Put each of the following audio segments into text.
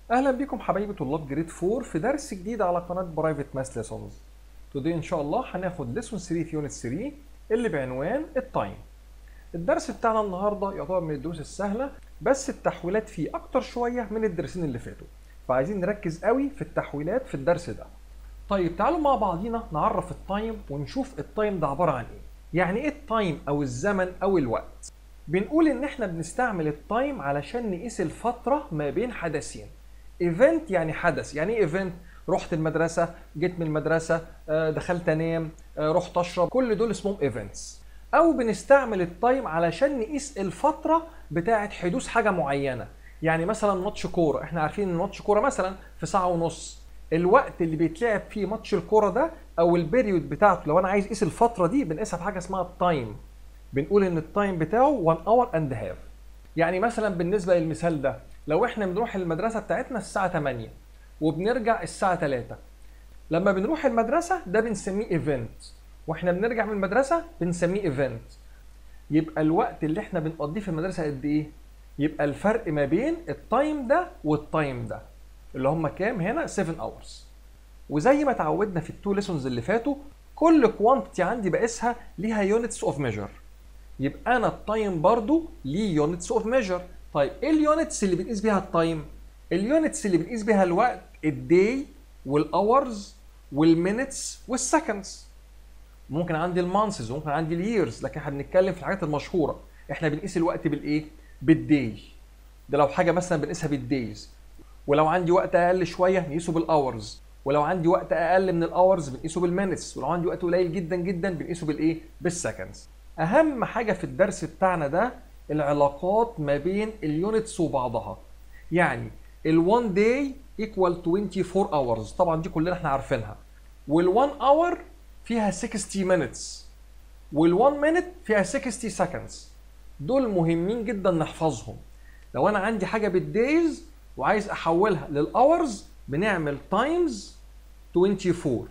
اهلا بكم حبايبي طلاب جريد 4 في درس جديد على قناه برايفت ماس ليسونز توداي ان شاء الله هناخد ليسون 3 في يونت 3 اللي بعنوان التايم الدرس بتاعنا النهارده يعتبر من الدروس السهله بس التحويلات فيه اكتر شويه من الدرسين اللي فاتوا فعايزين نركز قوي في التحويلات في الدرس ده طيب تعالوا مع بعضينا نعرف التايم ونشوف التايم ده عباره عن ايه يعني ايه التايم او الزمن او الوقت بنقول ان احنا بنستعمل التايم علشان نقيس الفتره ما بين حدثين ايفنت يعني حدث يعني ايه ايفنت رحت المدرسه جيت من المدرسه آه، دخلت انام آه، رحت اشرب كل دول اسمهم ايفنتس او بنستعمل التايم علشان نقيس الفتره بتاعه حدوث حاجه معينه يعني مثلا ماتش كوره احنا عارفين ان ماتش كوره مثلا في ساعه ونص الوقت اللي بيتلعب فيه ماتش الكوره ده او البيريود بتاعته لو انا عايز اقيس الفتره دي بنقيسها بحاجه اسمها التايم بنقول ان التايم بتاعه 1 اور اند هاف يعني مثلا بالنسبه للمثال ده لو احنا بنروح المدرسه بتاعتنا الساعه 8 وبنرجع الساعه 3 لما بنروح المدرسه ده بنسميه ايفنت واحنا بنرجع من المدرسه بنسميه ايفنت يبقى الوقت اللي احنا بنقضيه في المدرسه قد ايه يبقى الفرق ما بين التايم ده والتايم ده اللي هم كام هنا 7 اورز وزي ما اتعودنا في التو ليسونز اللي فاتوا كل كوانتيتي عندي بقيسها ليها يونتس اوف ميجر يبقى انا التايم برضو ليه يونتس اوف ميجر طيب ايه اليونتس اللي بنقيس بيها التايم اليونتس اللي بنقيس بيها الوقت الداي والاورز والمينتس والسكندز ممكن عندي المانسز وممكن عندي الييرز لكن احنا بنتكلم في الحاجات المشهوره احنا بنقيس الوقت بالايه بالداي ده لو حاجه مثلا بنقيسها بالدايز ولو عندي وقت اقل شويه نقيسه بالاورز ولو عندي وقت اقل من الاورز بنقيسه بالمينتس ولو عندي وقت قليل جدا جدا بنقيسه بالايه بالسكندز اهم حاجه في الدرس بتاعنا ده العلاقات ما بين اليونتس وبعضها يعني ال1 day equal 24 hours طبعا دي كلنا احنا عارفينها وال1 hour فيها 60 minutes وال1 minute فيها 60 seconds دول مهمين جدا نحفظهم لو انا عندي حاجه بالدايز وعايز احولها للاورز بنعمل تايمز 24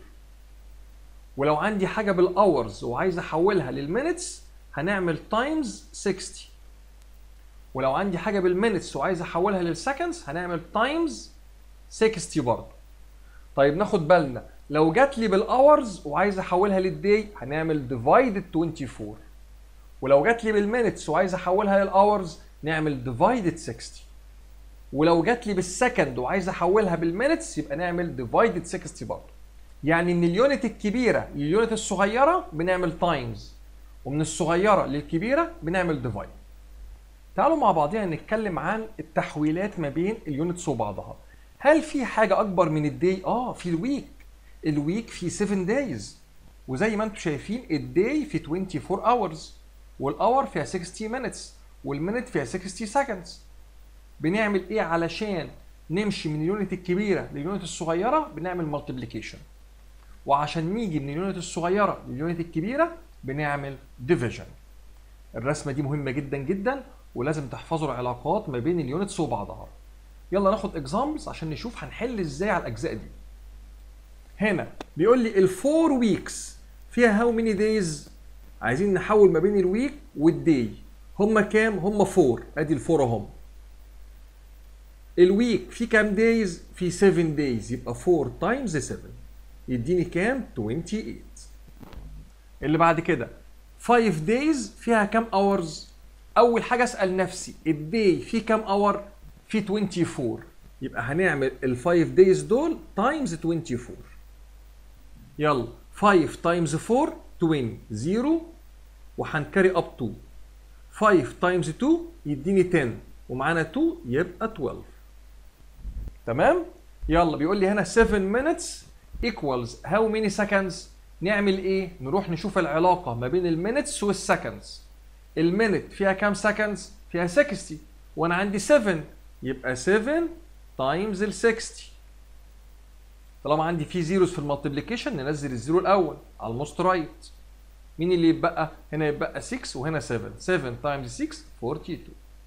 ولو عندي حاجه بالاورز وعايز احولها للمينتس هنعمل تايمز 60 ولو عندي حاجه بالمينتس وعايز احولها للسكندز هنعمل تايمز 60 برضه طيب ناخد بالنا لو جات لي بالاورز وعايز احولها للداي هنعمل ديفايدد 24 ولو جات لي بالمينتس وعايز احولها للاورز نعمل ديفايدد 60 ولو جات لي بالسكند وعايز احولها بالمينتس يبقى نعمل ديفايدد 60 برضه يعني من اليونت الكبيره لليونت الصغيره بنعمل تايمز ومن الصغيره للكبيره بنعمل ديفايد تعالوا مع بعضنا نتكلم عن التحويلات ما بين اليونتس وبعضها هل في حاجه اكبر من الداي اه في الويك الويك فيه 7 دايز وزي ما انتم شايفين الداي في 24 اورز والاور فيها 60 مينتس والمينت فيها 60 سكندز بنعمل ايه علشان نمشي من اليونت الكبيره لليونت الصغيره بنعمل مالتيبليكيشن وعشان نيجي من اليونت الصغيره لليونت الكبيره بنعمل ديفيجن الرسمه دي مهمه جدا جدا ولازم تحفظوا العلاقات ما بين اليونتس وبعضها يلا ناخد اكزامبلز عشان نشوف هنحل ازاي على الاجزاء دي هنا بيقول لي الفور ويكس فيها هاو ماني دايز عايزين نحول ما بين الويك والداي هما كام هما فور ادي الفور اهم الويك في كام دايز في 7 دايز يبقى 4 تايمز 7 يديني كام 28 اللي بعد كده 5 دايز فيها كام اورز اول حاجه اسال نفسي الداي فيه كام اور في 24 يبقى هنعمل ال 5 دايز دول تايمز 24 يلا 5 تايمز 4 20 0 وهنكري اب 2 5 تايمز 2 يديني 10 ومعانا 2 يبقى 12 تمام يلا بيقول لي هنا 7 minutes equals how many seconds نعمل ايه نروح نشوف العلاقه ما بين المينتس والسكندز المينت فيها كام سكندز فيها 60 وانا عندي 7 يبقى 7 تايمز ال 60 طالما عندي في زيروز في المالتيبليكيشن ننزل الزيرو الاول على الموست رايت مين اللي يتبقى هنا يتبقى 6 وهنا 7 7 تايمز 6 42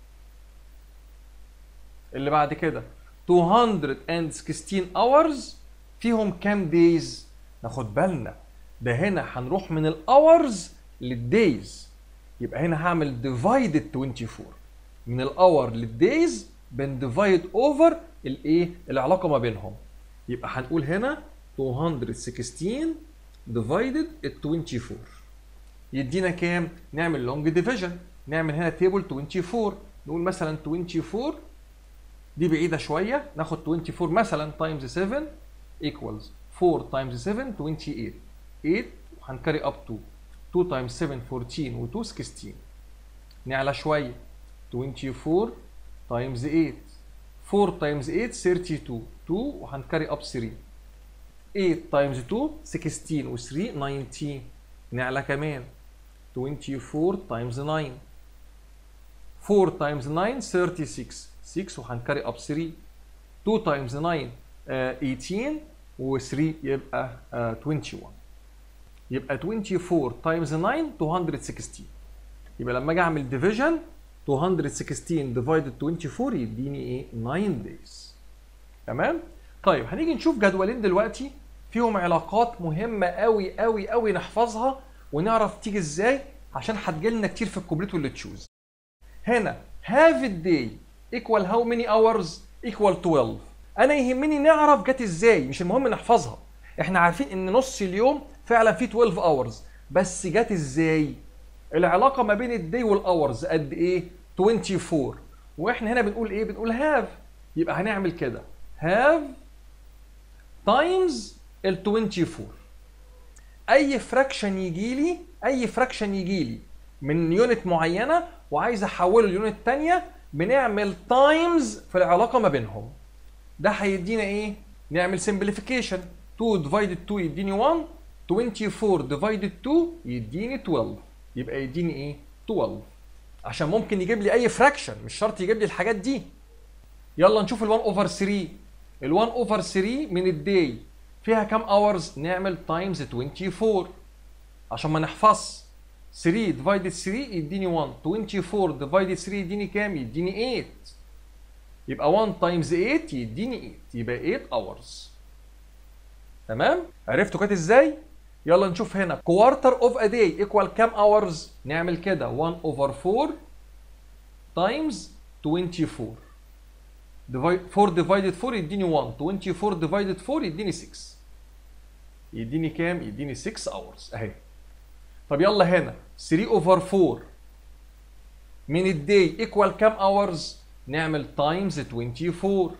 اللي بعد كده 216 hours فيهم كام دايز ناخد بالنا ده هنا هنروح من الاورز للدايز يبقى هنا هعمل ديفايدد 24 من الاور للدايز بنديفايد اوفر الايه العلاقه ما بينهم يبقى هنقول هنا 216 ديفايدد ال 24 يدينا كام نعمل لونج ديفيجن نعمل هنا تيبل 24 نقول مثلا 24 دي بعيده شويه ناخد 24 مثلا تايمز 7 ايكوالز 4 تايمز 7 28 8 وهنكري اب 2 2 تايمز 7 14 و2 16 نعلى شويه 24 تايمز 8 4 تايمز 8 32 2 وهنكري اب 3 8 تايمز 2 16 و 3 19 نعلى كمان 24 تايمز 9 4 تايمز 9 36 6 وهنكري اب 3 2 تايمز 9 uh, 18 و 3 يبقى uh, 21 يبقى 24 تايمز 9 216 يبقى لما اجي اعمل ديفيجن 216 ديفايدد 24 يديني ايه 9 دايز تمام طيب هنيجي نشوف جدولين دلوقتي فيهم علاقات مهمه قوي قوي قوي نحفظها ونعرف تيجي ازاي عشان هتجيلنا كتير في الكوبليت واللي تشوز هنا have a day equal how many hours equal 12 انا يهمني نعرف جت ازاي مش المهم نحفظها احنا عارفين ان نص اليوم فعلا فيه 12 hours بس جت ازاي العلاقه ما بين الدي والاورز قد ايه 24 واحنا هنا بنقول ايه بنقول have يبقى هنعمل كده have times ال 24 اي فراكشن يجي لي اي فراكشن يجي لي من يونت معينه وعايز احوله ليونت ثانيه بنعمل تايمز في العلاقه ما بينهم ده هيدينا ايه نعمل سمبليفيكيشن 2 ديفايدد 2 يديني 1 24 ديفايدد 2 يديني 12 يبقى يديني ايه 12 عشان ممكن يجيب لي اي فراكشن مش شرط يجيب لي الحاجات دي يلا نشوف ال1 اوفر 3 ال1 اوفر 3 من الداي فيها كام اورز نعمل تايمز 24 عشان ما نحفظ 3 ديفايدد 3 يديني 1 24 ديفايدد 3 يديني كام يديني 8 يبقى 1 تايمز 8 يديني 8 يبقى 8 اورز تمام عرفتوا كانت ازاي يلا نشوف هنا كوارتر اوف ا داي ايكوال كام اورز نعمل كده 1 اوفر 4 تايمز 24 divide 4 ديفايدد 4 يديني 1 24 ديفايدد 4 يديني 6 يديني كام يديني 6 اورز اهي طب يلا هنا 3 اوفر 4 من الداي ايكوال كام اورز نعمل تايمز 24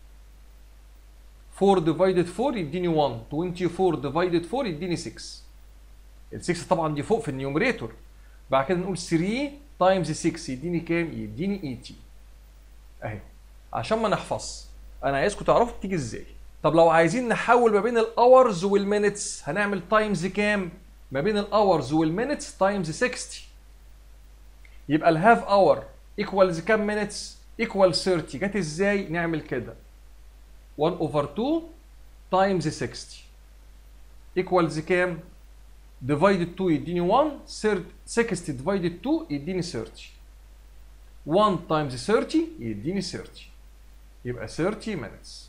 4 ديفايدد 4 يديني 1 24 ديفايدد 4 يديني 6 ال 6 طبعا دي فوق في النيوميريتور بعد كده نقول 3 تايمز 6 يديني كام يديني 80 اهي عشان ما نحفظ انا عايزكم تعرفوا بتيجي ازاي طب لو عايزين نحول ما بين الاورز والمينتس هنعمل تايمز كام ما بين الاورز والمينتس تايمز 60 يبقى الهاف اور ايكوالز كام مينتس ايكوال 30 جت ازاي نعمل كده 1 اوفر 2 تايمز 60 ايكوالز كام ديفايدد 2 يديني 1 60 ديفايدد 2 يديني 30 1 تايمز 30 يديني 30 يبقى 30 minutes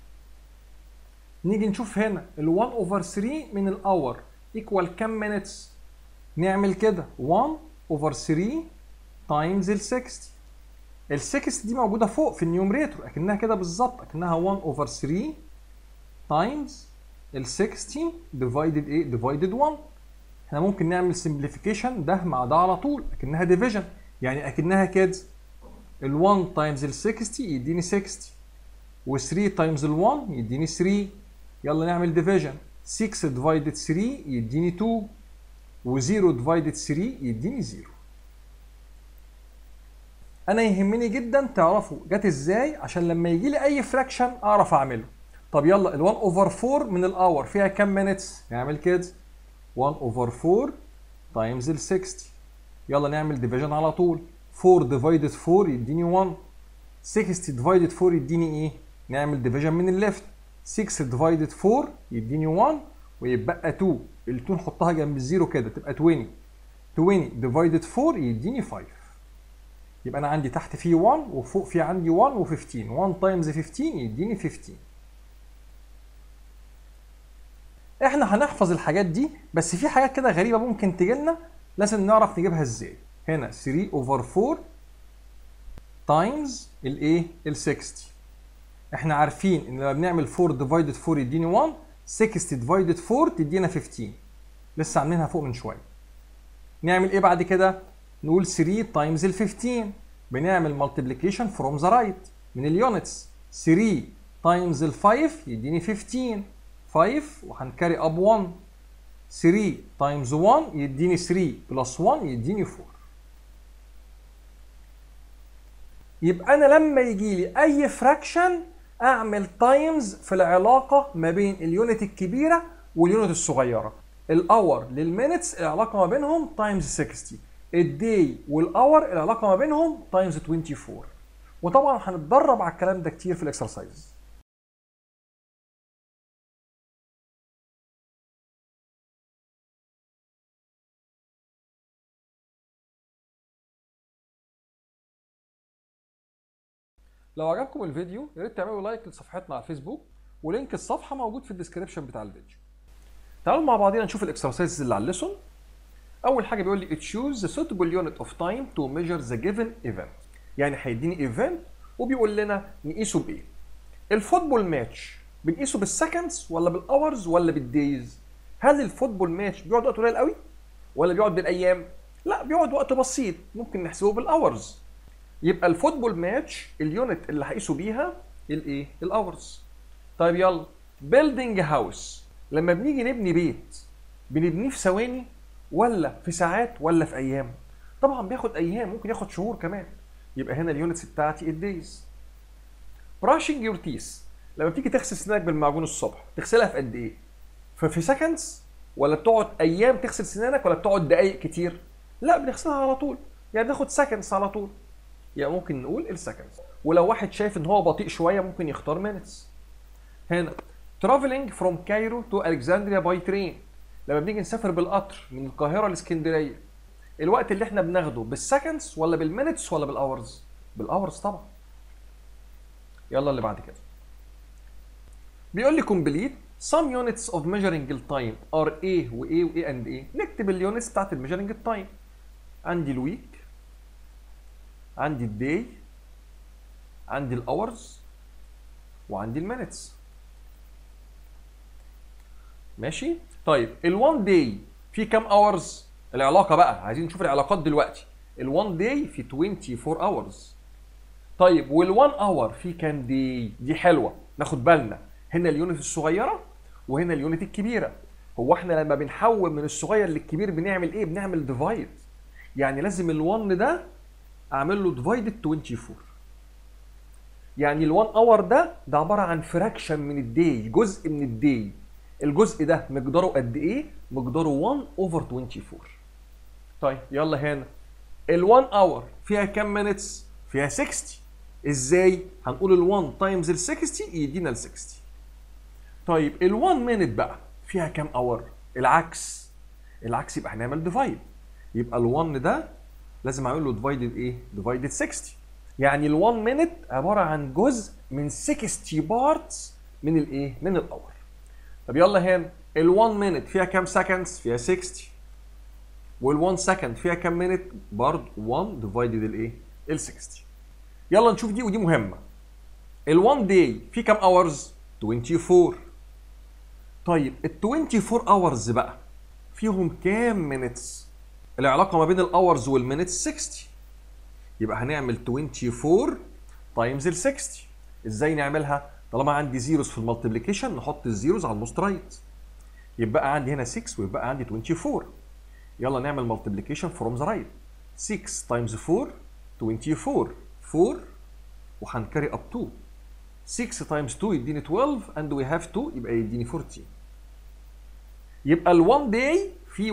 نيجي نشوف هنا ال 1 اوفر 3 من الاور ايكوال كام minutes نعمل كده 1 اوفر 3 تايمز ال 60 ال 6 دي موجوده فوق في النيومريتور اكنها كده بالظبط اكنها 1 اوفر 3 تايمز ال 60 ديفايدد ايه ديفايدد 1 احنا ممكن نعمل سمبليفيكيشن ده مع ده على طول اكنها ديفيجن يعني اكنها كده ال 1 تايمز ال 60 يديني 60 و 3 تايمز ال 1 يديني 3 يلا نعمل ديفيجن 6 ديفايدد 3 يديني 2 و 0 ديفايدد 3 يديني 0 انا يهمني جدا تعرفوا جت ازاي عشان لما يجي لي اي فراكشن اعرف اعمله طب يلا ال 1 اوفر 4 من الاور فيها كام مينتس نعمل كده 1 اوفر 4 تايمز ال 60 يلا نعمل ديفيجن على طول 4 ديفايدد 4 يديني 1 60 ديفايدد 4 يديني ايه نعمل ديفيجن من الليفت 6 ديفايدد 4 يديني 1 ويبقى 2 ال 2 نحطها جنب الزيرو كده تبقى 20 20 ديفايدد 4 يديني 5 يبقى انا عندي تحت فيه 1 وفوق فيه عندي 1 و15 1 تايمز 15 يديني 15 احنا هنحفظ الحاجات دي بس في حاجات كده غريبه ممكن تجي لنا لازم نعرف نجيبها ازاي هنا 3 اوفر 4 تايمز الايه ال 60 احنا عارفين ان لما بنعمل 4 ديفايدد 4 يديني 1 60 ديفايدد 4 تدينا 15 لسه عاملينها فوق من شويه نعمل ايه بعد كده نقول 3 تايمز ال 15 بنعمل مالتيبليكيشن فروم ذا رايت من اليونتس 3 تايمز ال 5 يديني 15 5 وهنكاري اب 1 3 تايمز 1 يديني 3 بلس 1 يديني 4 يبقى انا لما يجي لي اي فراكشن اعمل تايمز في العلاقه ما بين اليونت الكبيره واليونت الصغيره الاور للمينتس العلاقه ما بينهم تايمز 60 الداي والاور العلاقه ما بينهم تايمز 24 وطبعا هنتدرب على الكلام ده كتير في الاكسرسايز لو عجبكم الفيديو يا ريت تعملوا لايك لصفحتنا على الفيسبوك ولينك الصفحه موجود في الديسكربشن بتاع الفيديو تعالوا مع بعضينا نشوف الاكسرسايزز اللي على الليسون اول حاجه بيقول لي choose the suitable unit of time to measure the given event يعني هيديني ايفنت وبيقول لنا نقيسه بايه الفوتبول ماتش بنقيسه بالسكندز ولا بالاورز ولا بالدايز هل الفوتبول ماتش بيقعد وقت قليل قوي ولا بيقعد بالايام لا بيقعد وقت بسيط ممكن نحسبه بالاورز يبقى الفوتبول ماتش اليونت اللي هقيسه بيها الايه الاورز طيب يلا بيلدينج هاوس لما بنيجي نبني بيت بنبنيه في ثواني ولا في ساعات ولا في ايام طبعا بياخد ايام ممكن ياخد شهور كمان يبقى هنا اليونتس بتاعتي الدايز براشنج يور تيس لما بتيجي تغسل سنانك بالمعجون الصبح تغسلها في قد ايه ففي سكندز ولا بتقعد ايام تغسل سنانك ولا بتقعد دقايق كتير لا بنغسلها على طول يعني بناخد سكندز على طول يعني ممكن نقول السكندز ولو واحد شايف ان هو بطيء شويه ممكن يختار مينتس هنا traveling from Cairo to Alexandria by train لما بنيجي نسافر بالقطر من القاهره لاسكندريه الوقت اللي احنا بناخده بالسكندز ولا بالمينتس ولا بالاورز بالاورز طبعا يلا اللي بعد كده بيقول لي complete some units of measuring the time are A و A و A and A نكتب اليونتس بتاعت الميجرنج التايم عندي الويك عندي الداي عندي الاورز وعندي المينتس ماشي طيب ال1 داي في كام اورز العلاقه بقى عايزين نشوف العلاقات دلوقتي ال1 داي في 24 اورز طيب وال1 اور في كام داي دي حلوه ناخد بالنا هنا اليونت الصغيره وهنا اليونت الكبيره هو احنا لما بنحول من الصغير للكبير بنعمل ايه بنعمل ديفايد يعني لازم ال1 ده اعمل له ديفايدد 24 يعني ال1 اور ده ده عباره عن فراكشن من الداي جزء من الداي الجزء ده مقداره قد ايه مقداره 1 اوفر 24 طيب يلا هنا ال1 اور فيها كام مينتس فيها 60 ازاي هنقول ال1 تايمز ال 60 يدينا ال 60 طيب ال1 مينت بقى فيها كام اور العكس العكس يبقى هنعمل ديفايد يبقى ال1 ده لازم اعمل له ديفايدد ايه ديفايدد 60 يعني ال1 مينت عباره عن جزء من 60 بارتس من الايه من الاور طب يلا هنا ال1 مينت فيها كام سكندز فيها 60 وال1 سكند فيها كام مينت برضه 1 ديفايدد الايه ال 60 يلا نشوف دي ودي مهمه ال1 داي فيه كام اورز 24 طيب ال 24 اورز بقى فيهم كام مينتس العلاقه ما بين الاورز والمينتس 60 يبقى هنعمل 24 تايمز ال 60 ازاي نعملها طالما عندي زيروز في المالتيبليكيشن نحط الزيروز على الموست رايت يبقى عندي هنا 6 ويبقى عندي 24 يلا نعمل مالتيبليكيشن فروم ذا رايت 6 تايمز 4 24 4 وهنكاري اب 2 6 تايمز 2 يديني 12 اند وي هاف 2 يبقى يديني 14 يبقى ال 1 داي في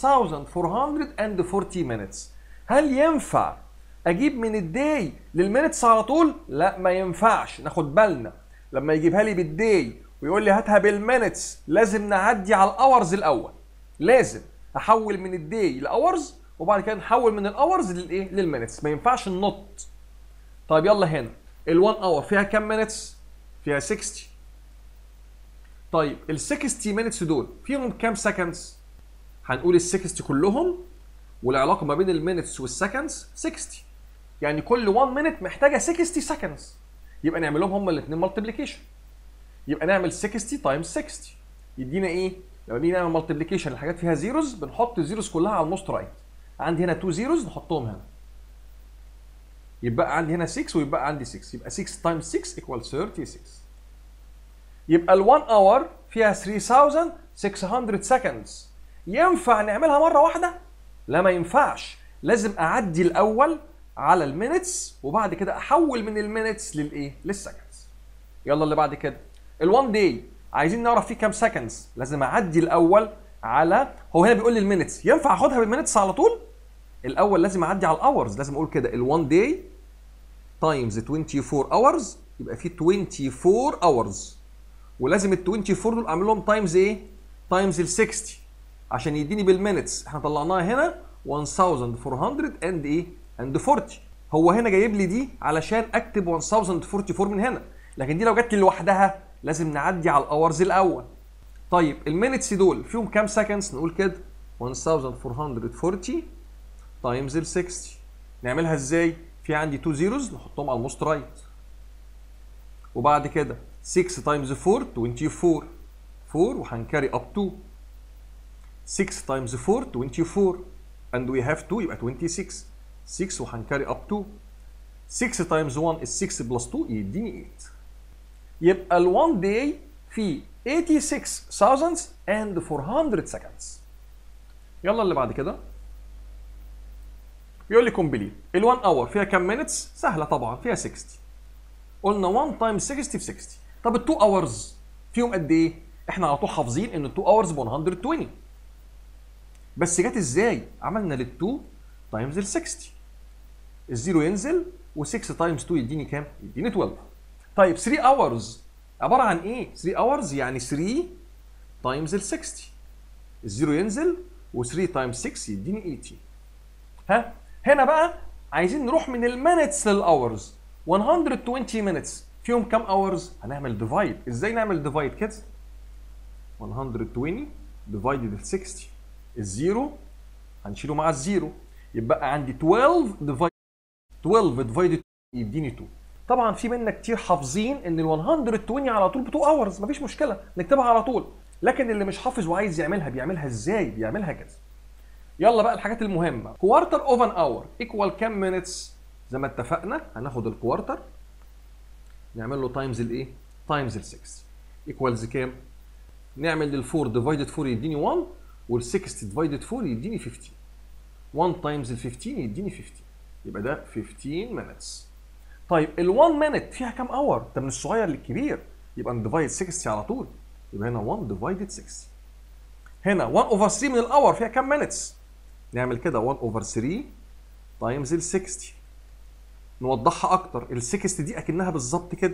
1440 مينتس هل ينفع اجيب من الداي للمينتس على طول؟ لا ما ينفعش ناخد بالنا لما يجيبها لي بالداي ويقول لي هاتها بالمينتس لازم نعدي على الاورز الاول لازم احول من الداي لاورز وبعد كده نحول من الاورز للايه للمينتس ما ينفعش ننط طيب يلا هنا ال1 اور فيها كام مينتس فيها 60 طيب ال 60 مينتس دول فيهم كام سكندز هنقول ال 60 كلهم والعلاقه ما بين المينتس والسكندز 60 يعني كل 1 مينت محتاجه 60 سكندز يبقى نعمل لهم هما الاثنين مالتيبليكيشن يبقى نعمل 60 تايمز 60 يدينا ايه لما نيجي نعمل مالتيبليكيشن الحاجات فيها زيروز بنحط الزيروز كلها على الموست رايت عندي هنا 2 زيروز نحطهم هنا يبقى عندي هنا 6 ويبقى عندي 6 يبقى 6 تايمز 6 ايكوال 36 يبقى ال 1 اور فيها 3600 سكندز ينفع نعملها مره واحده لا ما ينفعش لازم اعدي الاول على المينتس وبعد كده احول من المينتس للايه للسكندز يلا اللي بعد كده ال1 داي عايزين نعرف فيه كام سكندز لازم اعدي الاول على هو هنا بيقول لي المينتس ينفع اخدها بالمينتس على طول الاول لازم اعدي على الاورز لازم اقول كده ال1 داي تايمز 24 اورز يبقى فيه 24 اورز ولازم ال 24 دول اعمل لهم تايمز ايه تايمز ال 60 عشان يديني بالمينتس احنا طلعناها هنا 1400 اند ايه اند 40 هو هنا جايب لي دي علشان اكتب 1044 من هنا لكن دي لو جت لي لوحدها لازم نعدي على الاورز الاول طيب المينتس دول فيهم كام سكندز نقول كده 1440 تايمز ال 60 نعملها ازاي في عندي 2 زيروز نحطهم على الموست رايت وبعد كده 6 تايمز 4 24 4 وهنكاري اب 2 6 تايمز 4 24 and we have 2 يبقى 26 6 وهنكاري اب 2 6 تايمز 1 is 6 بلس 2 يديني 8 يبقى ال 1 day فيه 86,000 and 400 seconds يلا اللي بعد كده بيقول لي كومبليت ال 1 اور فيها كام مينتس سهله طبعا فيها 60 قلنا 1 تايمز 60 في 60 طب ال 2 اورز فيهم قد ايه احنا على طول حافظين ان ال 2 اورز ب 120 بس جت ازاي عملنا لل 2 تايمز ال 60 الزيرو ينزل و6 تايمز 2 يديني كام يديني 12 طيب 3 اورز عباره عن ايه 3 اورز يعني 3 تايمز ال 60 الزيرو ينزل و3 تايمز 6 يديني 80 ها هنا بقى عايزين نروح من المينتس للاورز 120 مينتس فيهم كام اورز هنعمل ديفايد ازاي نعمل ديفايد كده 120 ديفايدد ال 60 الزيرو هنشيله مع الزيرو يبقى عندي 12 ديفايد 12 ديفايدد يديني 2 طبعا في منا كتير حافظين ان ال 120 على طول ب 2 اورز مفيش مشكله نكتبها على طول لكن اللي مش حافظ وعايز يعملها بيعملها ازاي بيعملها كده يلا بقى الحاجات المهمه كوارتر اوف ان اور ايكوال كام مينتس زي ما اتفقنا هناخد الكوارتر نعمل له تايمز الايه تايمز ال 6 ايكوالز كام نعمل لل 4 ديفايدد 4 يديني 1 وال 6 ديفايدد 4 يديني 15 1 تايمز ال 15 يديني 15 يبقى ده 15 مينتس طيب ال 1 مينت فيها كام اور ده من الصغير للكبير يبقى نديفايد 60 على طول يبقى هنا 1 ديفايدد 60 هنا 1 اوفر 3 من الاور فيها كام مينتس نعمل كده 1 اوفر 3 تايمز ال 60 نوضحها اكتر ال 60 دي اكنها بالظبط كده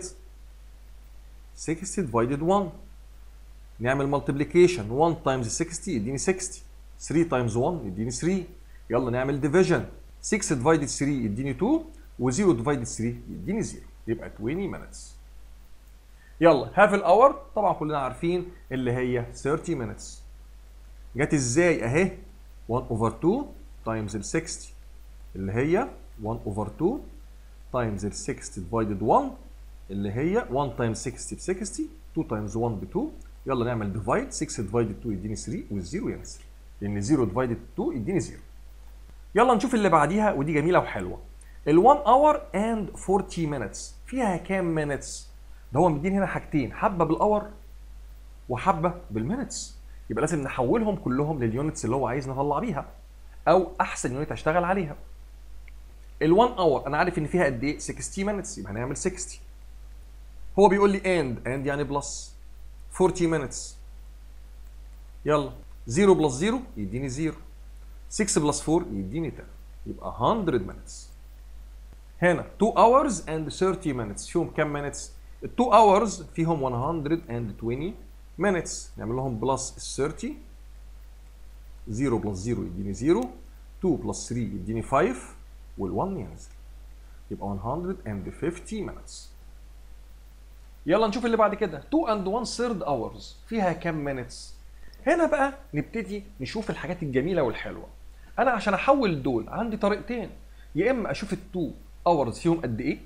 60 ديفايدد 1 نعمل مالتيبليكيشن 1 تايمز 60 يديني 60 3 تايمز 1 يديني 3 يلا نعمل ديفيجن 6 ديفايدد 3 يديني 2 و0 ديفايدد 3 يديني 0 يبقى 20 minutes يلا هاف الاور طبعا كلنا عارفين اللي هي 30 minutes جت ازاي اهي 1 اوفر 2 تايمز ال 60 اللي هي 1 اوفر 2 تايمز ال 6 ديفايدد 1 اللي هي 1 تايمز 60 ب 60 2 تايمز 1 ب 2 يلا نعمل ديفايد 6 ديفايدد 2 يديني 3 والزيرو ينزل لان 0 ديفايدد 2 يديني 0 يلا نشوف اللي بعديها ودي جميله وحلوه ال 1 اور اند 40 minutes فيها كام مينتس ده هو مديني هنا حاجتين حبه بالاور وحبه بالمينتس يبقى لازم نحولهم كلهم لليونتس اللي هو عايز نطلع بيها او احسن يونت اشتغل عليها ال 1 اور انا عارف ان فيها قد ايه 60 minutes يبقى هنعمل 60 هو بيقول لي اند اند يعني بلس 40 minutes يلا 0 بلس 0 يديني 0 6 بلس 4 يديني 10 يبقى 100 minutes هنا 2 hours and 30 minutes فيهم كام minutes؟ ال 2 hours فيهم 120 minutes نعمل لهم بلس ال 30 0 بلس 0 يديني 0 2 بلس 3 يديني 5 وال 1 ينزل يبقى 150 minutes يلا نشوف اللي بعد كده 2 and 1 third hours فيها كام minutes؟ هنا بقى نبتدي نشوف الحاجات الجميله والحلوه انا عشان احول دول عندي طريقتين يا اما اشوف ال 2 اورز فيهم قد ايه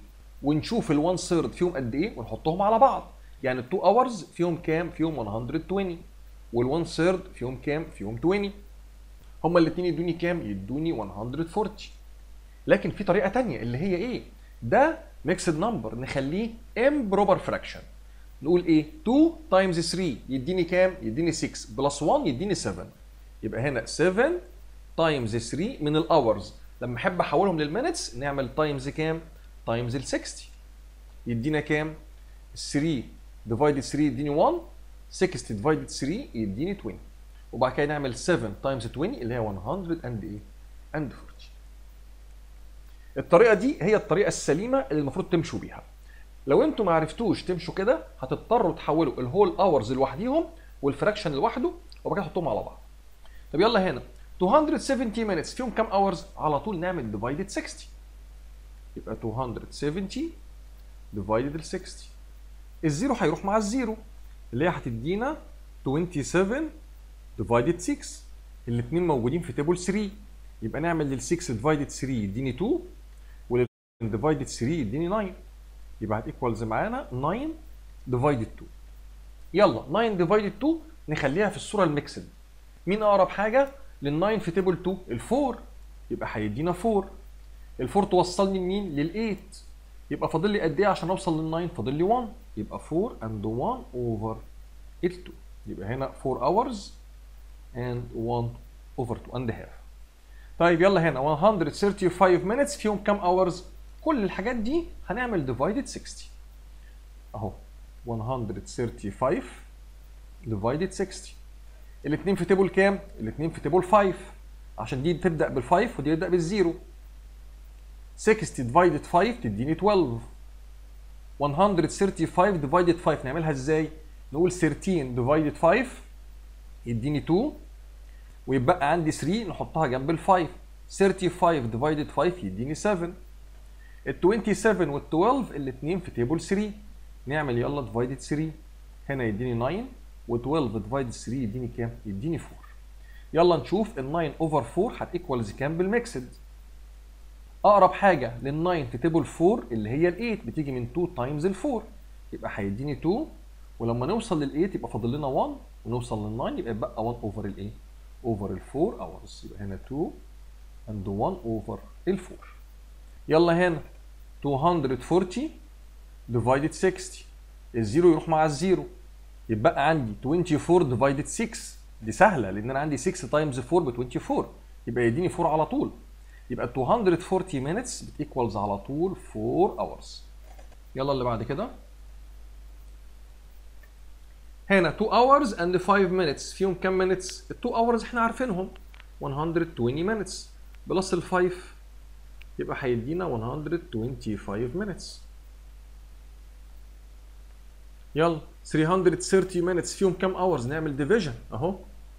ونشوف ال1 ثيرد فيهم قد ايه ونحطهم على بعض يعني ال 2 اورز فيهم كام فيهم 120 وال1 ثيرد فيهم كام فيهم 20 هما الاثنين يدوني كام يدوني 140 لكن في طريقه تانية اللي هي ايه ده ميكسد نمبر نخليه امبروبر فراكشن نقول ايه 2 تايمز 3 يديني كام يديني 6 بلس 1 يديني 7 يبقى هنا 7 تايمز 3 من الاورز لما احب احولهم للمينتس نعمل تايمز كام تايمز ال 60 يدينا كام 3 ديفايدد 3 يديني 1 60 ديفايدد 3 يديني 20 وبعد كده نعمل 7 تايمز 20 اللي هي 100 اند ايه اند 40 الطريقه دي هي الطريقه السليمه اللي المفروض تمشوا بيها لو انتوا ما عرفتوش تمشوا كده هتضطروا تحولوا الهول اورز لوحديهم والفراكشن لوحده وبعد كده تحطهم على بعض طب يلا هنا 270 minutes فيهم كام اورز على طول نعمل ديفايدد 60 يبقى 270 ديفايدد ال 60 الزيرو هيروح مع الزيرو اللي هي هتدينا 27 ديفايدد 6 الاثنين موجودين في تيبل 3 يبقى نعمل لل 6 ديفايدد 3 يديني 2 ولل ديفايدد 3 يديني 9 يبقى هتيكوالز معانا 9 ديفايدد 2 يلا 9 ديفايدد 2 نخليها في الصوره الميكسد مين اقرب حاجه لل 9 في تيبل 2 ال 4 يبقى هيدينا 4 ال 4 توصلني لمين لل 8 يبقى فاضل لي قد ايه عشان اوصل لل 9 فاضل لي 1 يبقى 4 and 1 over ال 2 يبقى هنا 4 hours and 1 over 2 and a half طيب يلا هنا 135 minutes فيهم كام hours كل الحاجات دي هنعمل divided 60 اهو 135 divided 60 الاثنين في تيبل كام؟ الاثنين في تيبل 5 عشان دي تبدا بال5 ودي تبدا بالزيرو 60 divided 5 تديني 12 135 divided 5 نعملها ازاي؟ نقول 13 divided 5 يديني 2 ويبقى عندي 3 نحطها جنب ال 5 35 divided 5 يديني 7 ال 27 وال 12 الاثنين في تيبل 3 نعمل يلا divided 3 هنا يديني 9 و12 ديفايد 3 يديني كام؟ يديني 4 يلا نشوف ال 9 اوفر 4 هتيكوالز كام بالميكسد اقرب حاجه لل 9 في تيبل 4 اللي هي ال 8 بتيجي من 2 تايمز ال 4 يبقى هيديني 2 ولما نوصل لل 8 يبقى فاضل لنا 1 ونوصل لل 9 يبقى يبقى 1 اوفر الايه؟ اوفر ال 4 اورز يبقى هنا 2 and 1 اوفر ال 4 يلا هنا 240 ديفايدد 60 الزيرو يروح مع الزيرو يبقى عندي 24 ديفايدد 6 دي سهله لان انا عندي 6 تايمز 4 ب 24 يبقى يديني 4 على طول يبقى 240 minutes بتيكوالز على طول 4 hours يلا اللي بعد كده هنا 2 hours and 5 minutes فيهم كام minutes؟ ال 2 hours احنا عارفينهم 120 minutes بلس ال 5 يبقى هيدينا 125 minutes يلا 330 minutes فيهم كام hours نعمل ديفيجن اهو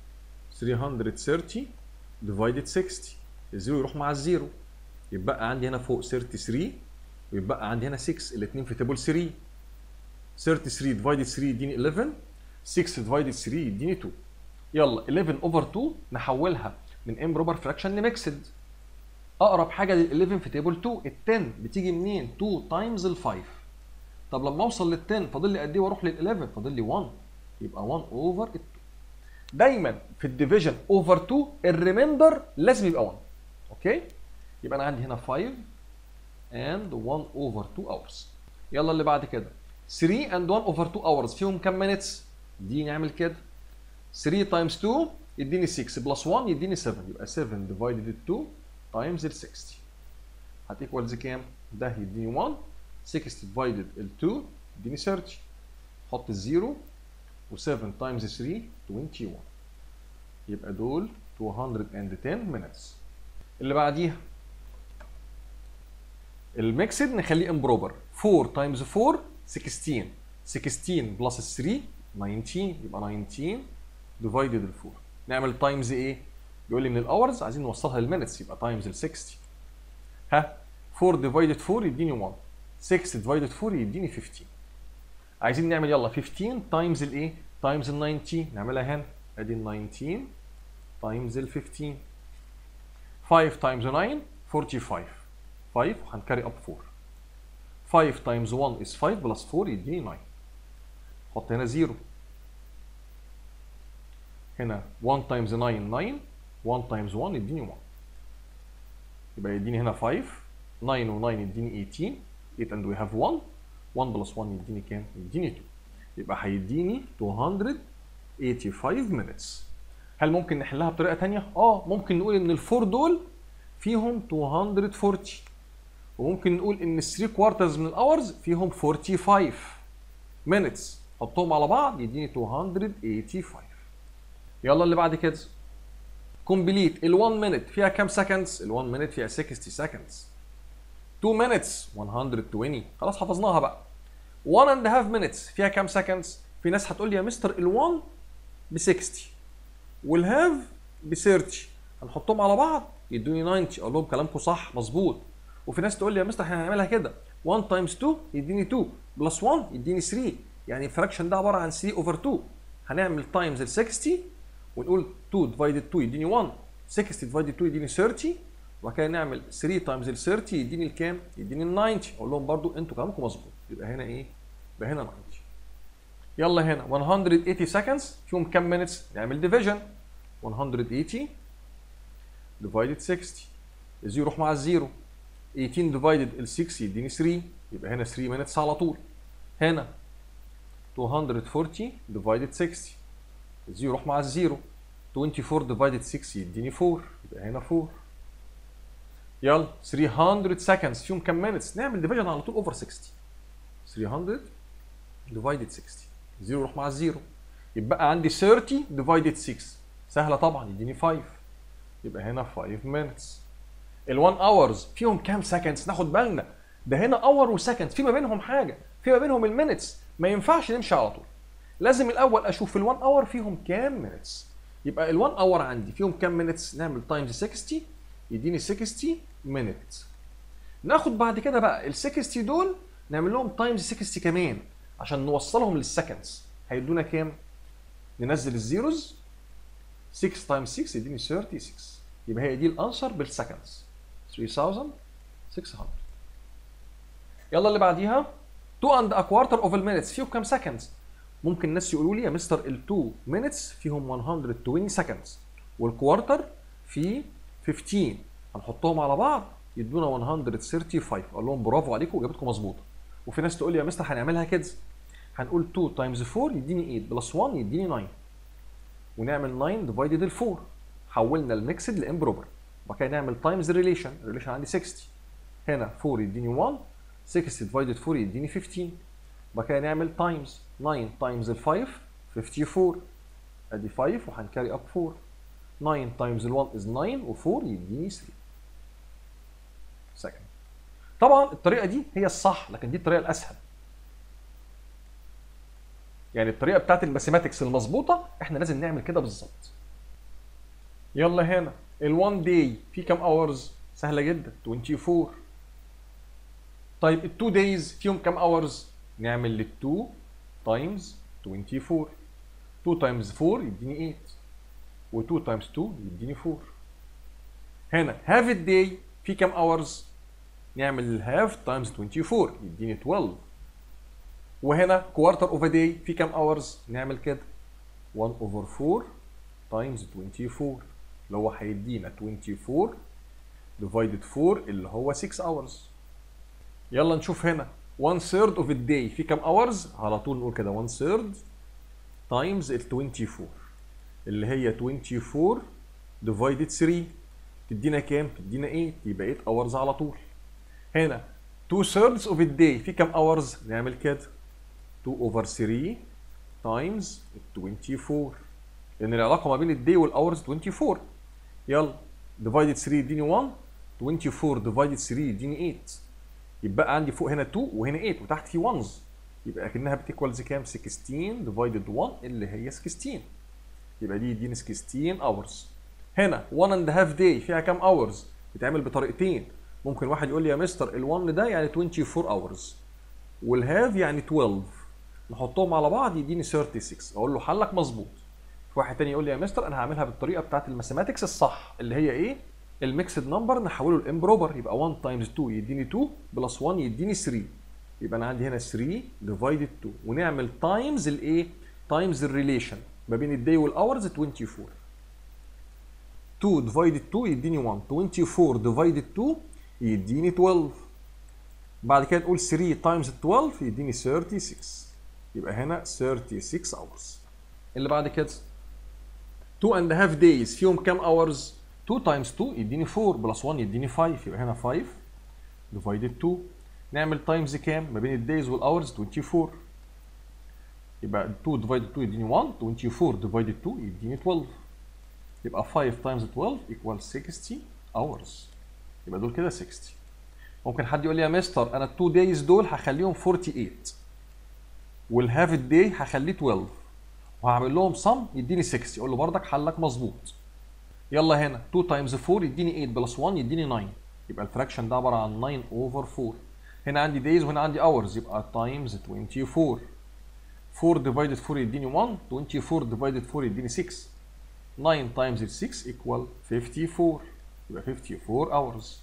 330 divided 60 الزيرو يروح مع الزيرو يبقى عندي هنا فوق 33 ويبقى عندي هنا 6 الاثنين في تيبل 3 33 divided 3 يديني 11 6 divided 3 يديني 2 يلا 11 over 2 نحولها من امبروبر فراكشن لميكسد اقرب حاجه لل 11 في تيبل 2 ال 10 بتيجي منين 2 تايمز ال 5 طب لما اوصل لل 10 فاضل لي قد ايه واروح لل 11 فاضل لي 1 يبقى 1 اوفر 2 دايما في الديفيجن اوفر 2 الريميندر لازم يبقى 1 اوكي يبقى انا عندي هنا 5 and 1 over 2 hours يلا اللي بعد كده 3 and 1 over 2 hours فيهم كام minutes دي نعمل كده 3 times 2 يديني 6 بلس 1 يديني 7 يبقى 7 divided 2 times ال 60 هتيكوالز كام ده يديني 1 6 divided ال 2 يديني 30 حط الزيرو و7 times 3 21 يبقى دول 210 minutes اللي بعديها الميكسد نخليه امبروبر 4 تايمز 4 16 16 بلس 3 19 يبقى 19 ديفايدد ال 4 نعمل تايمز ايه؟ بيقول لي من الاورز عايزين نوصلها للمينتس يبقى تايمز ال 60 ها 4 ديفايدد 4 يديني 1 6 ديفايدد 4 يديني 15 عايزين نعمل يلا 15 تايمز الايه؟ تايمز ال 19 نعملها هنا ادي ال 19 تايمز ال 15 5 تايمز 9 45 5 وهنكاري اب 4 5 times 1 is 5 plus 4 يديني 9 حط هنا 0 هنا 1 times 9 9 1 times 1 يديني 1 يبقى يديني هنا 5 9 و 9 يديني 18 8 and we have 1 1 plus 1 يديني كام؟ يديني 2 يبقى هيديني 285 minutes هل ممكن نحلها بطريقه ثانيه؟ اه ممكن نقول ان الفور دول فيهم 240 وممكن نقول ان ال 3 كوارترز من الاورز فيهم 45 minutes حطهم على بعض يديني 285 يلا اللي بعد كده كومبليت ال 1 minute فيها كام seconds؟ ال 1 minute فيها 60 seconds 2 minutes 120 خلاص حفظناها بقى 1 and a half minutes فيها كام seconds؟ في ناس هتقول لي يا مستر ال 1 ب 60 والهاف ب 30 هنحطهم على بعض يدوني 90 اقول لهم كلامكم صح مظبوط وفي ناس تقول لي يا مستر احنا هنعملها كده 1 تايمز 2 يديني 2 بلس 1 يديني 3 يعني الفراكشن ده عباره عن 3 اوفر 2 هنعمل تايمز ال 60 ونقول 2 ديفايدد 2 يديني 1 60 ديفايدد 2 يديني 30 وبعد كده نعمل 3 تايمز ال 30 يديني الكام؟ يديني ال 90 اقول لهم برضو انتوا كلامكم مظبوط يبقى هنا ايه؟ يبقى هنا 90 يلا هنا 180 seconds فيهم كام مينتس؟ نعمل ديفيجن 180 ديفايدد 60 الزيرو يروح مع الزيرو 18 ديفايدد ال 6 يديني 3 يبقى هنا 3 مينتس على طول هنا 240 ديفايدد 60 الزيرو يروح مع الزيرو 24 ديفايدد 6 يديني 4 يبقى هنا 4 يلا 300 seconds فيهم كام مينتس نعمل ديفيجن على طول اوفر 60 300 ديفايدد 60 0 يروح مع الزيرو يبقى عندي 30 ديفايدد 6 سهله طبعا يديني 5 يبقى هنا 5 minutes ال 1 hours فيهم كام seconds ناخد بالنا ده هنا اور وسكند في ما بينهم حاجه في ما بينهم المينتس ما ينفعش نمشي على طول لازم الاول اشوف ال 1 اور فيهم كام مينتس يبقى ال 1 اور عندي فيهم كام مينتس نعمل تايمز 60 يديني 60 مينت ناخد بعد كده بقى ال 60 دول نعمل لهم تايمز 60 كمان عشان نوصلهم للسكندز هيدونا كام ننزل الزيروز 6 تايمز 6 يديني 36 يبقى هي دي الانسر بالسكندز 3600 يلا اللي بعديها 2 اند ا كوارتر اوف المينتس فيهم كام سكندز ممكن الناس يقولوا لي يا مستر ال 2 مينتس فيهم 120 سكندز والكوارتر فيه 15 هنحطهم على بعض يدونا 135 اقول لهم برافو عليكم اجابتكم مظبوطه وفي ناس تقول لي يا مستر هنعملها كده هنقول 2 تايمز 4 يديني 8 بلس 1 يديني 9 ونعمل 9 ديفايدد ال 4 حولنا الميكسد لامبروبر وبعد كده نعمل تايمز ريليشن الريليشن عندي 60 هنا 4 يديني 1 6 ديفايدد 4 يديني 15 وبعد كده نعمل تايمز 9 تايمز ال 5 54 ادي 5 وهنكاري اب 4 9 تايمز ال 1 از 9 و4 يديني 3 سكند طبعا الطريقه دي هي الصح لكن دي الطريقه الاسهل يعني الطريقه بتاعت الماثيماتكس المظبوطه احنا لازم نعمل كده بالظبط يلا هنا ال1 داي في كام اورز سهله جدا 24 طيب ال2 دايز فيهم كام اورز نعمل لل2 تايمز 24 2 تايمز 4 يديني 8 و2 تايمز 2 يديني 4 هنا هاف الداي في كام اورز نعمل الهاف تايمز 24 يديني 12 وهنا كوارتر اوف ا داي في كام اورز نعمل كده 1 اوفر 4 تايمز 24 اللي هو هيدينا 24 ديفايدد 4 اللي هو 6 اورز يلا نشوف هنا 1 ثيرد اوف الداي في كام اورز على طول نقول كده 1 ثيرد تايمز ال 24 اللي هي 24 ديفايدد 3 تدينا كام؟ تدينا 8 يبقى 8 اورز على طول هنا 2 ثيردز اوف الداي في كام اورز؟ نعمل كده 2 اوفر 3 تايمز 24 لان العلاقه ما بين الداي والاورز 24 يلا ديفايدد 3 يديني 1 24 ديفايدد 3 يديني 8 يبقى عندي فوق هنا 2 وهنا 8 وتحت في 1 يبقى اكنها بتيكوالز كام 16 ديفايدد 1 اللي هي 16 يبقى دي يديني 16 اورز هنا 1 اند هاف داي فيها كام اورز بتعمل بطريقتين ممكن واحد يقول لي يا مستر ال1 ده يعني 24 اورز والهاف يعني 12 نحطهم على بعض يديني 36 اقول له حلك مظبوط في واحد تاني يقول لي يا مستر انا هعملها بالطريقه بتاعت الماثيماتكس الصح اللي هي ايه الميكسد نمبر نحوله لامبروبر يبقى 1 تايمز 2 يديني 2 بلس 1 يديني 3 يبقى انا عندي هنا 3 ديفايدد 2 ونعمل تايمز الايه تايمز الريليشن ما بين الداي والاورز 24 2 ديفايدد 2 يديني 1 24 ديفايدد 2 يديني 12 بعد كده نقول 3 تايمز 12 يديني 36 يبقى هنا 36 hours اللي بعد كده 2 and a half days فيهم كام hours 2 تايمز 2 يديني 4 بلس 1 يديني 5 يبقى هنا 5 ديفايدد 2 نعمل تايمز كام ما بين الدايز والاورز 24 يبقى 2 ديفايدد 2 يديني 1 24 ديفايدد 2 يديني 12 يبقى 5 تايمز 12 equal 60 hours يبقى دول كده 60 ممكن حد يقول لي يا مستر انا التو دايز دول هخليهم 48 والهاف الداي هخليه 12 وهعمل لهم صم يديني 60 اقول له بردك حلك مظبوط يلا هنا 2 تايمز 4 يديني 8 بلس 1 يديني 9 يبقى الفراكشن ده عباره عن 9 اوفر 4 هنا عندي دايز وهنا عندي اورز يبقى تايمز 24 4 ديفايدد 4 يديني 1 24 ديفايدد 4 يديني 6 9 تايمز 6 ايكوال 54 يبقى 54 اورز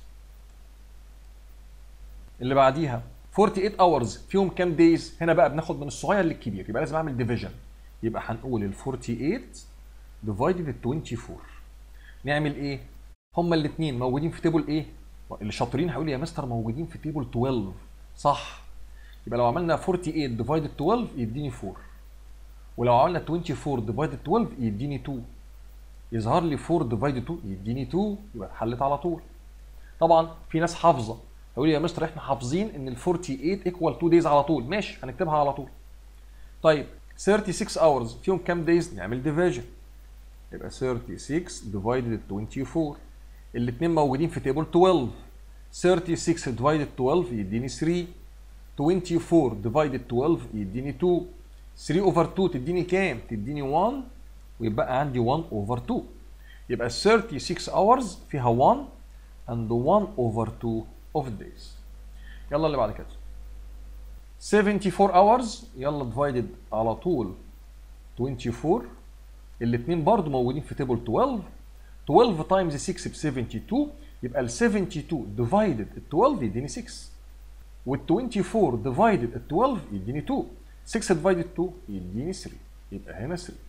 اللي بعديها 48 اورز فيهم كام دايز هنا بقى بناخد من الصغير للكبير يبقى لازم اعمل ديفيجن يبقى هنقول ال 48 ديفايدد ال 24 نعمل ايه هما الاثنين موجودين في تيبل ايه اللي شاطرين هيقول لي يا مستر موجودين في تيبل 12 صح يبقى لو عملنا 48 ديفايدد 12 يديني 4 ولو عملنا 24 ديفايدد 12 يديني 2 يظهر لي 4 ديفايدد 2 يديني 2 يبقى اتحلت على طول طبعا في ناس حافظه هيقول لي يا مستر احنا حافظين ان ال 48 ايكوال 2 دايز على طول ماشي هنكتبها على طول طيب 36 اورز فيهم كام دايز نعمل ديفيجن يبقى 36 ديفايدد 24 الاثنين موجودين في تيبل 12 36 ديفايدد 12 يديني 3 24 ديفايدد 12 يديني 2 3 اوفر 2 تديني كام تديني 1 ويبقى عندي 1 اوفر 2 يبقى 36 hours فيها 1 and 1 over 2 of days يلا اللي بعد كده 74 hours يلا divided على طول 24 الاثنين برضو موجودين في تيبل 12 12 times 6 ب 72 يبقى ال 72 divided ال 12 يديني 6 وال 24 divided ال 12 يديني 2 6 divided 2 يديني 3 يبقى هنا 3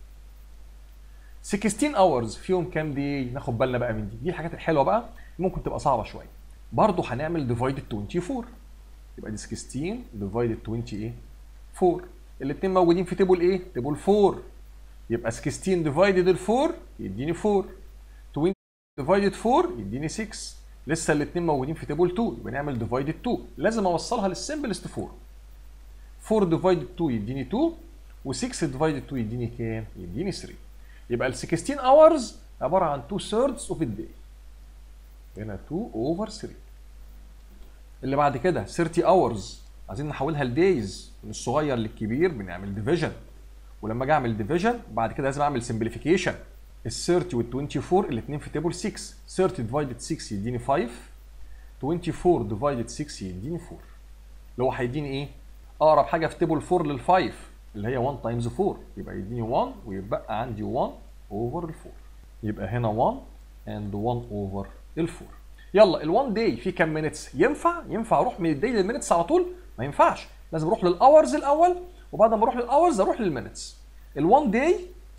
16 hours فيهم كام دي ناخد بالنا بقى من دي دي الحاجات الحلوه بقى ممكن تبقى صعبه شويه برضه هنعمل ديفايدد 24 يبقى دي 16 ديفايدد 20 ايه 4 الاثنين موجودين في تيبل ايه تيبل 4 يبقى 16 ديفايدد ال 4 يديني 4 20 ديفايدد 4 يديني 6 لسه الاثنين موجودين في تيبل 2 يبقى نعمل ديفايدد 2 لازم اوصلها للسمبلست 4 4 ديفايدد 2 يديني 2 و6 ديفايدد 2 يديني كام يديني 3 يبقى ال 16 hours عباره عن 2 thirds اوف الداي هنا 2 اوفر 3 اللي بعد كده 30 hours عايزين نحولها لدايز من الصغير للكبير بنعمل ديفيجن ولما اجي اعمل ديفيجن بعد كده لازم اعمل سمبليفيكيشن ال 30 وال 24 الاثنين في تيبل 6 30 ديفايدد 6 يديني 5 24 ديفايدد 6 يديني 4 اللي هو هيديني ايه؟ اقرب حاجه في تيبل 4 لل 5 اللي هي 1 تايمز 4 يبقى يديني 1 ويبقى عندي 1 اوفر ال 4 يبقى هنا 1 اند 1 اوفر ال 4 يلا ال 1 داي في كام مينتس ينفع ينفع اروح من الداي للمينتس على طول ما ينفعش لازم اروح للاورز الاول وبعد ما اروح للاورز اروح للمينتس ال 1 داي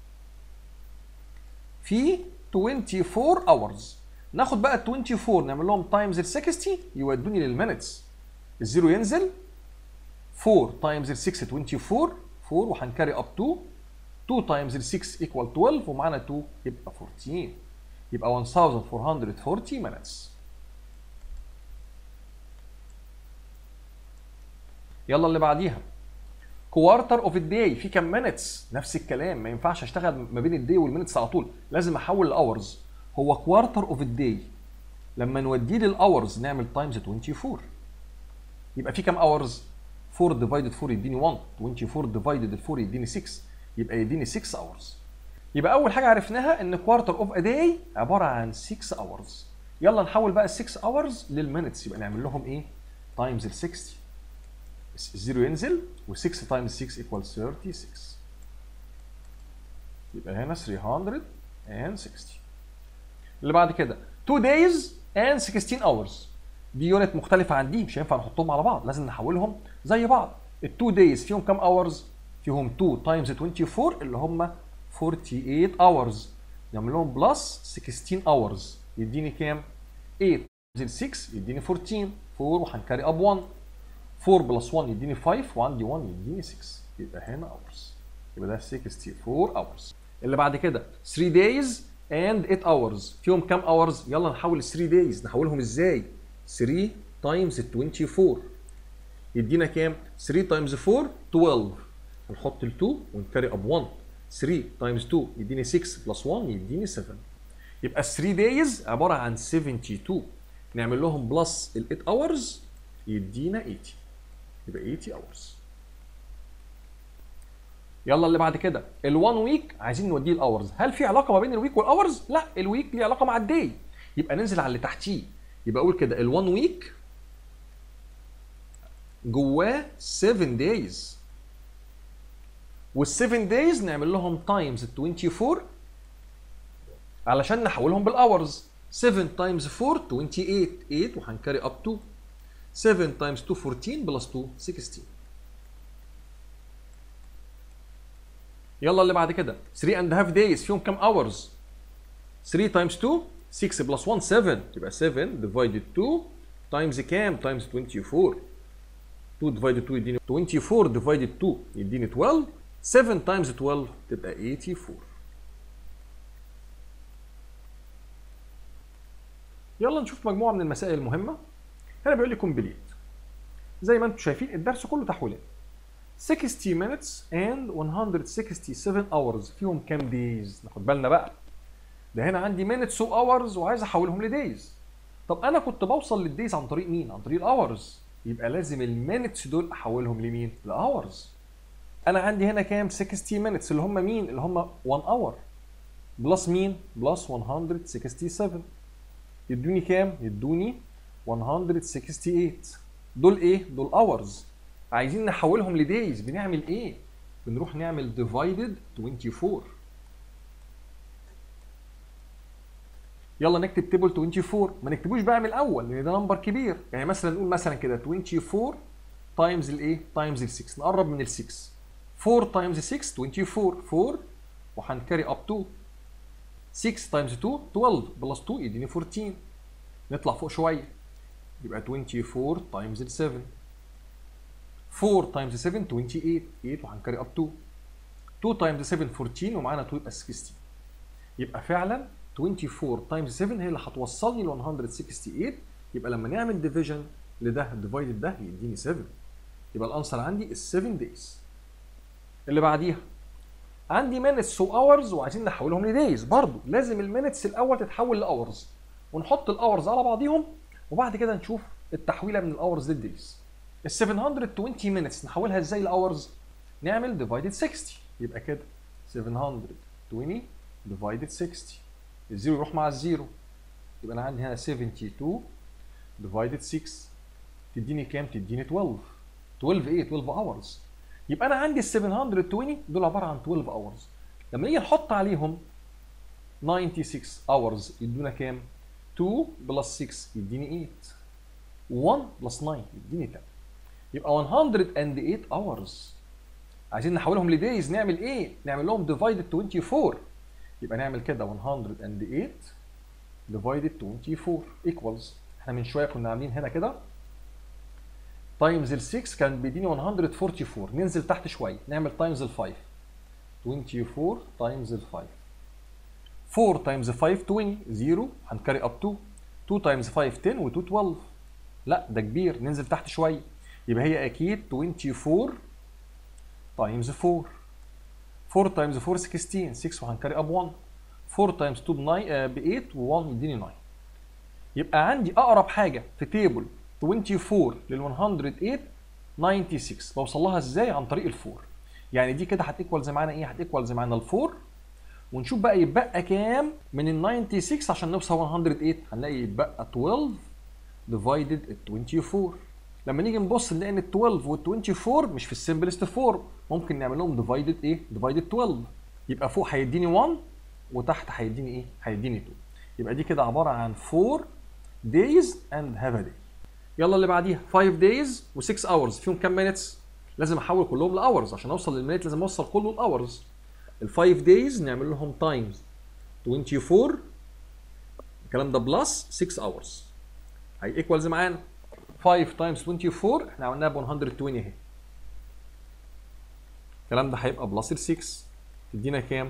في 24 اورز ناخد بقى ال 24 نعمل لهم تايمز ال 60 يودوني للمينتس الزيرو ينزل 4 تايمز ال 6 24 4 وهنكاري اب 2 2 تايمز ال 6 ايكوال 12 ومعانا 2 يبقى 14 يبقى 1440 minutes يلا اللي بعديها كوارتر اوف الداي في كام مينتس نفس الكلام ما ينفعش اشتغل ما بين الداي والمينتس على طول لازم احول الاورز هو كوارتر اوف الداي لما نوديه للاورز نعمل تايمز 24 يبقى في كام اورز 4 ديفايدد 4 يديني 1 24 ديفايدد 4 يديني 6 يبقى يديني 6 اورز يبقى اول حاجه عرفناها ان كوارتر اوف ا داي عباره عن 6 اورز يلا نحول بقى ال 6 اورز للمينتس يبقى نعمل لهم ايه تايمز ال 60 الزيرو ينزل و6 تايمز 6 ايكوال 36 يبقى هنا 360 اللي بعد كده 2 days and 16 hours دي يونت مختلفه عن دي مش هينفع نحطهم على بعض لازم نحولهم زي بعض التو دايز فيهم كام اورز فيهم 2 تايمز 24 اللي هم 48 اورز نعمل لهم بلس 16 اورز يديني كام 8 زائد 6 يديني 14 4 وهنكاري اب 1 4 بلس 1 يديني 5 وعندي 1 يديني 6 يبقى هنا اورز يبقى ده 64 اورز اللي بعد كده 3 دايز اند 8 اورز فيهم كام اورز يلا نحول 3 دايز نحولهم ازاي 3 تايمز 24 يدينا كام 3 تايمز 4 12 هنحط ال 2 ونكاري اب 1 3 تايمز 2 يديني 6 بلس 1 يديني 7 يبقى 3 دايز عباره عن 72 نعمل لهم بلس ال 8 اورز يدينا 80 يبقى 80 اورز يلا اللي بعد كده ال1 ويك عايزين نوديه الاورز هل في علاقه ما بين الويك والاورز لا الويك ليه علاقه مع الداي يبقى ننزل على اللي تحتيه يبقى اقول كده ال1 ويك جواه 7 دايز وال7 دايز نعمل لهم تايمز 24 علشان نحولهم بالاورز 7 تايمز 4 28 8 وهنكاري اب 2 7 تايمز 2 14 بلس 2 16 يلا اللي بعد كده 3 اند هاف دايز فيهم كام اورز 3 تايمز 2 6 بلس 1 7 يبقى 7 ديفايدد 2 تايمز كام تايمز 24 2 ديفايدد 2 يديني 24 ديفايدد 2 يديني 12 7 تايمز 12 تبقى 84 يلا نشوف مجموعه من المسائل المهمه هنا بيقول لي كومبليت زي ما انتم شايفين الدرس كله تحويلات 60 minutes and 167 hours فيهم كام دايز ناخد بالنا بقى ده هنا عندي minutes و hours وعايز احولهم لدايز طب انا كنت بوصل للدايز عن طريق مين عن طريق الاورز يبقى لازم المينتس دول احولهم لمين لاورز انا عندي هنا كام 60 minutes اللي هم مين اللي هم 1 اور بلس مين بلس 167 يدوني كام يدوني 168 دول ايه دول اورز عايزين نحولهم لدايز بنعمل ايه بنروح نعمل ديفايدد 24 يلا نكتب تيبل 24 ما نكتبوش بقى من الاول لان ده نمبر كبير يعني مثلا نقول مثلا كده 24 تايمز الايه تايمز ال 6 نقرب من ال 6 4 تايمز 6 24 4 وهنكاري اب 2 6 تايمز 2 12 بلس 2 يديني 14 نطلع فوق شويه يبقى 24 تايمز ال 7 4 تايمز 7 28 8 وهنكاري اب 2 2 تايمز 7 14 ومعانا 2 يبقى 16 يبقى فعلا 24 تايمز 7 هي اللي هتوصلني ل 168 يبقى لما نعمل ديفيجن لده ديفايدد ده يديني 7 يبقى الانسر عندي ال 7 دايز اللي بعديها عندي مينتس واورز وعايزين نحولهم لدايز برضو لازم المينتس الاول تتحول لاورز ونحط الاورز على بعضيهم وبعد كده نشوف التحويله من الاورز للدايز ال 720 مينتس نحولها ازاي لاورز نعمل ديفايدد 60 يبقى كده 720 ديفايدد 60 الزيرو يروح مع الزيرو يبقى انا عندي هنا 72 ديفايدد 6 تديني كام تديني 12 12 ايه 12 اورز يبقى انا عندي ال 720 دول عباره عن 12 اورز لما نيجي نحط عليهم 96 اورز يدونا كام 2 بلس 6 يديني 8 1 بلس 9 يديني 10 يبقى 108 اورز عايزين نحولهم لدايز نعمل ايه نعمل لهم ديفايدد 24 يبقى نعمل كده 108 ديفايدد 24 ايكوالز احنا من شويه كنا عاملين هنا كده تايمز ال 6 كان بيديني 144 ننزل تحت شويه نعمل تايمز ال 5 24 تايمز ال 5 4 تايمز 5 20 0 هنكاري اب 2 2 تايمز 5 10 و 2 12 لا ده كبير ننزل تحت شويه يبقى هي اكيد 24 تايمز 4 4 تايمز 4 16 6 وهنكاري اب 1 4 تايمز 2 ب 8 و1 يديني 9 يبقى عندي اقرب حاجه في تيبل 24 لل 108 96 بوصل لها ازاي عن طريق الفور يعني دي كده هتيكوالز معانا ايه هتيكوالز معانا الفور ونشوف بقى يتبقى كام من ال 96 عشان نوصل 108 هنلاقي يتبقى 12 ديفايدد ال 24 لما نيجي نبص نلاقي ان ال 12 وال 24 مش في السمبلست فورم ممكن نعمل لهم ديفايدد ايه ديفايدد 12 يبقى فوق هيديني 1 وتحت هيديني ايه هيديني 2 يبقى دي كده عباره عن 4 days and have a day يلا اللي بعديها 5 days و6 hours فيهم كام minutes لازم احول كلهم لاورز عشان اوصل للمينت لازم اوصل كله لاورز ال 5 days نعمل لهم تايمز 24 الكلام ده بلس 6 hours هي ايكوالز معانا 5 تايمز 24 احنا عملناها ب 120 اهي الكلام ده هيبقى بلس ال 6 تدينا كام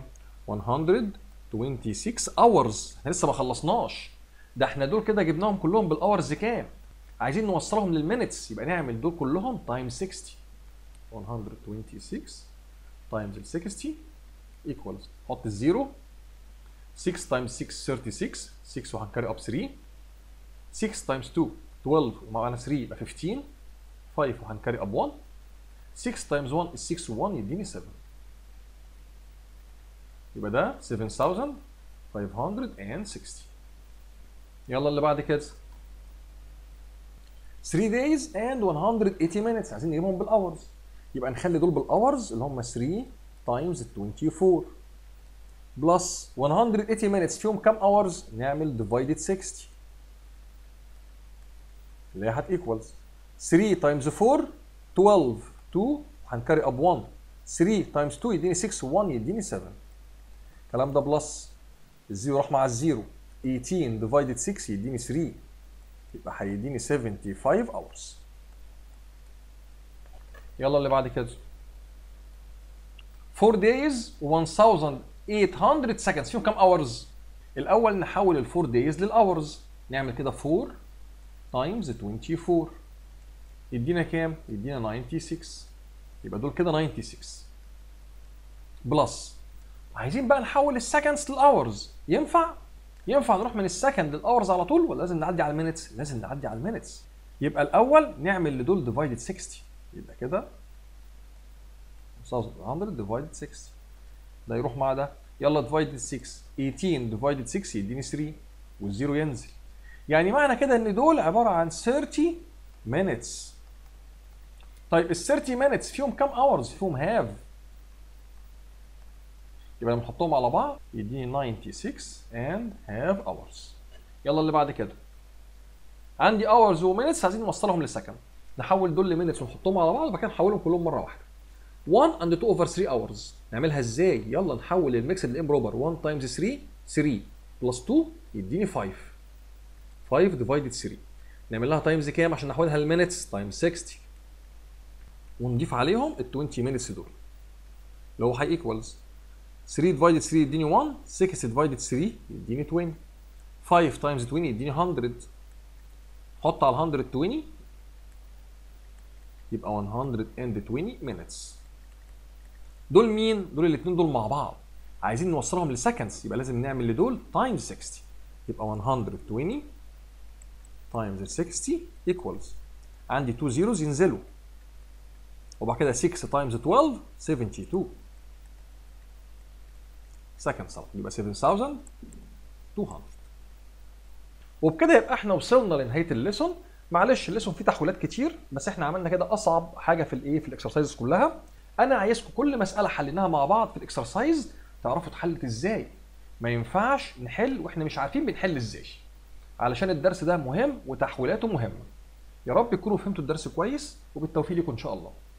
126 hours احنا لسه ما خلصناش ده احنا دول كده جبناهم كلهم بالاورز كام عايزين نوصلهم للمينتس يبقى نعمل دول كلهم تايم 60 126 تايمز ال 60 ايكوالز حط الزيرو 6 تايمز 6 36 6 وهنكاري اب 3 6 تايمز 2 12 ومعانا 3 يبقى 15 5 وهنكاري اب 1 6 تايمز 1 is 6 و1 يديني 7 يبقى ده 7560 يلا اللي بعد كده 3 days and 180 minutes عايزين نجيبهم بالاورز يبقى نخلي دول بالاورز اللي هم 3 تايمز 24 بلس 180 minutes فيهم كام اورز نعمل ديفايدد 60 اللي هي هت ايكوالز 3 تايمز 4 12 2 هنكاري اب 1 3 تايمز 2 يديني 6 1 يديني 7 الكلام ده بلس الزيرو راح مع الزيرو 18 ديفايدد 6 يديني 3 يبقى هيديني 75 اورز يلا اللي بعد كده 4 days 1800 seconds فيهم كام اورز الاول نحول ال 4 days للاورز نعمل كده 4 تايمز 24 يدينا كام يدينا 96 يبقى دول كده 96 بلس عايزين بقى نحول السكندز للاورز ينفع ينفع نروح من السكند للاورز على طول ولا لازم نعدي على المينتس لازم نعدي على المينتس يبقى الاول نعمل لدول ديفايدد 60 يبقى كده 1100 ديفايدد 60 ده يروح مع ده يلا ديفايدد 6 18 ديفايدد 6 يديني 3 والزيرو ينزل يعني معنى كده ان دول عباره عن 30 minutes طيب ال 30 minutes فيهم كام اورز فيهم هاف يبقى لما نحطهم على بعض يديني 96 and half hours يلا اللي بعد كده عندي hours ومينتس عايزين نوصلهم لسكند نحول دول لمينتس ونحطهم على بعض وبعد كده نحولهم كلهم مره واحده 1 and 2 over 3 hours نعملها ازاي يلا نحول الميكس الامبروبر 1 times 3 3 بلس 2 يديني 5 5 ديفايدد 3 نعمل لها تايمز كام عشان نحولها لمينتس تايمز 60 ونضيف عليهم ال 20 مينتس دول اللي هو هي ايكوالز 3 ديفايدد 3 يديني 1 6 ديفايدد 3 يديني 20 5 تايمز 20 يديني 100 حط على 120 يبقى 120 minutes دول مين؟ دول الاثنين دول مع بعض عايزين نوصلهم لسكندز يبقى لازم نعمل لدول تايمز 60 يبقى 120 تايمز 60 ايكوالز عندي 2 زيروز ينزلوا وبعد كده 6 تايمز 12 72 سكند صار يبقى 7200 وبكده يبقى احنا وصلنا لنهايه الليسون معلش الليسون فيه تحويلات كتير بس احنا عملنا كده اصعب حاجه في الايه في الاكسرسايزز كلها انا عايزكم كل مساله حليناها مع بعض في الاكسرسايز تعرفوا اتحلت ازاي ما ينفعش نحل واحنا مش عارفين بنحل ازاي علشان الدرس ده مهم وتحويلاته مهمه يا رب تكونوا فهمتوا الدرس كويس وبالتوفيق لكم ان شاء الله